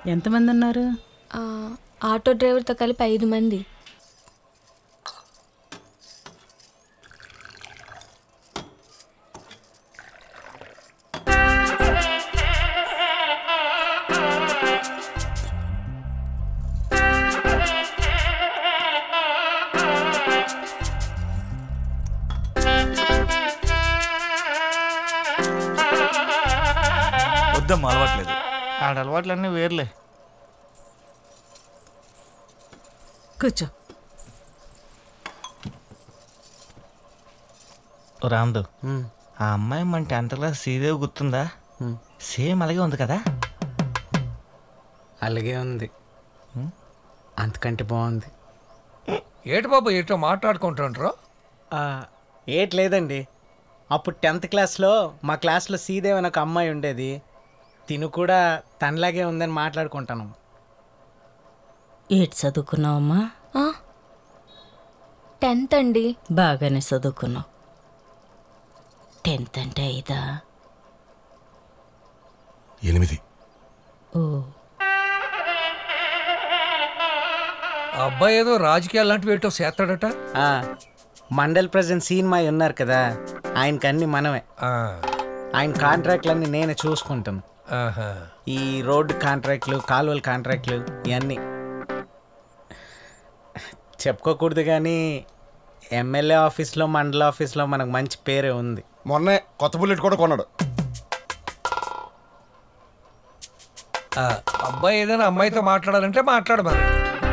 ఎంతమంది ఉన్నారు ఆ, ఆటో డ్రైవర్తో కలిపి ఐదు మంది వద్దమ్మా అలవాట్లేదు ఆడ అలవాట్లన్నీ వేర్లే కూర్చో ఓ రామ్దు ఆ అమ్మాయి మన టెన్త్ క్లాస్ శ్రీదేవి గుర్తుందా సేమ్ అలాగే ఉంది కదా అలాగే ఉంది అంతకంటే బాగుంది ఏటి బాబు ఏటో మాట్లాడుకుంటుంటారు ఆ, ఏట్ లేదండి అప్పుడు టెన్త్ క్లాస్లో మా క్లాస్లో సీదేవ్ అని ఒక అమ్మాయి ఉండేది తిను కూడా తనలాగే ఉందని మాట్లాడుకుంటాను ఏటి చదువుకున్నావమ్మా ఆ, టెన్త్ అండి బాగానే చదువుకున్నావు టెన్త్ అంటే ఐదా ఎనిమిది ఓ ఆ అబ్బాయి ఏదో రాజకీయాలు లాంటివి ఏటో చేస్తాడట ఆ, మండల్ ప్రెసిడెంట్ సీన్మాయి ఉన్నారు కదా ఆయనకి అన్ని మనమే ఆ, ఆయన కాంట్రాక్ట్లన్నీ నేనే చూసుకుంటాను ఆహా. ఈ రోడ్డు కాంట్రాక్ట్లు కాలువల కాంట్రాక్ట్లు ఇవన్నీ చెప్పుకోకూడదు కానీ ఎమ్మెల్యే ఆఫీస్లో మండల ఆఫీస్లో మనకు మంచి పేరే ఉంది మొన్నే కొత్త బుల్లెట్ కూడా కొన్నాడు ఆ, అబ్బాయి ఏదైనా అమ్మాయితో మాట్లాడాలంటే మాట్లాడమని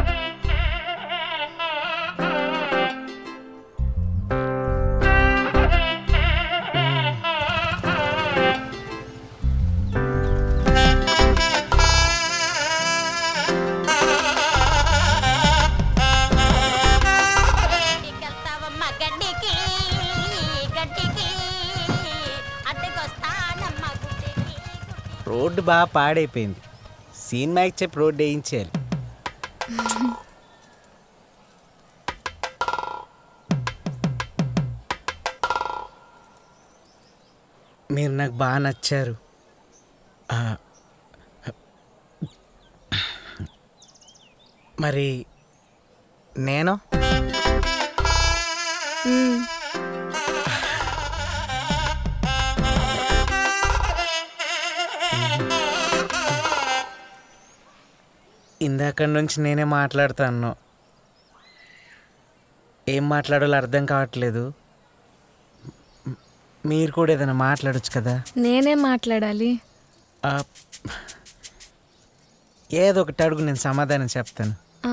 గడికెళ్తావమ్మ గడ్డికి గడ్డికి అడ్డకొస్తానమ్మ గుడ్డికి రోడ్డు బాగా పాడైపోయింది సీన్మాకి చెప్పి రోడ్డు వేయించేయాలి మీరు నాకు బాగా నచ్చారు ఆ, మరి నేను మ్మ్. ఇందాక నుంచి నేనే మాట్లాడుతాను ఏం మాట్లాడాలో అర్థం కావట్లేదు మ్- మీరు కూడా ఏదైనా మాట్లాడొచ్చు కదా నేనే మాట్లాడాలి ఆ, ఏదో ఒకటి అడుగు నేను సమాధానం చెప్తాను ఆ,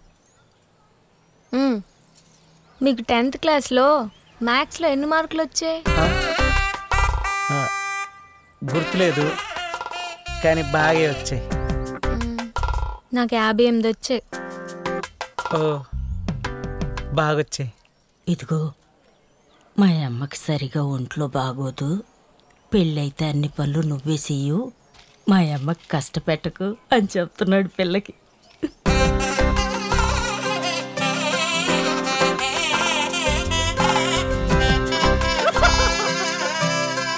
మ్మ్. మీకు టెన్త్ క్లాస్లో మ్యాథ్స్లో ఎన్ని మార్కులు వచ్చాయి ఆ, గుర్తులేదు కానీ బాగా వచ్చాయి మ్మ్. నాకు యాభై ఎనిమిది వచ్చాయి ఓ బాగా వచ్చాయి ఇదిగో మా అమ్మకి సరిగా ఒంట్లో బాగోదు పెళ్ళైతే అన్ని పనులు నువ్వే చెయ్యు మా అమ్మకి కష్టపెట్టకు అని చెప్తున్నాడు పిల్లకి